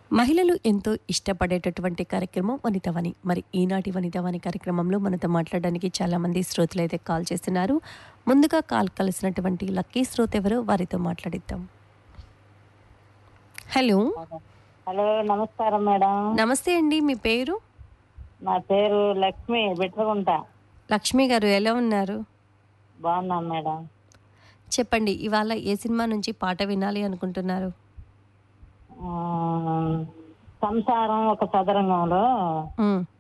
మహిళలు ఎంతో ఇష్టపడేటటువంటి కార్యక్రమం వనితవని మరి ఈనాటి వనితవని కార్యక్రమంలో మనతో మాట్లాడడానికి చాలామంది శ్రోతలు అయితే కాల్ చేస్తున్నారు ముందుగా కాల్ కలిసినటువంటి లక్కీ శ్రోత ఎవరో వారితో మాట్లాడిద్దాం హలో హలో నమస్కారం మేడం నమస్తే అండి మీ పేరు నా పేరు లక్ష్మి బిట్రగుంట లక్ష్మి గారు ఎలా ఉన్నారు బాగున్నాను మేడం చెప్పండి ఇవాళ ఏ సినిమా నుంచి పాట వినాలి అనుకుంటున్నారు ఆ, సంసారం ఒక చదరంగంలో మ్,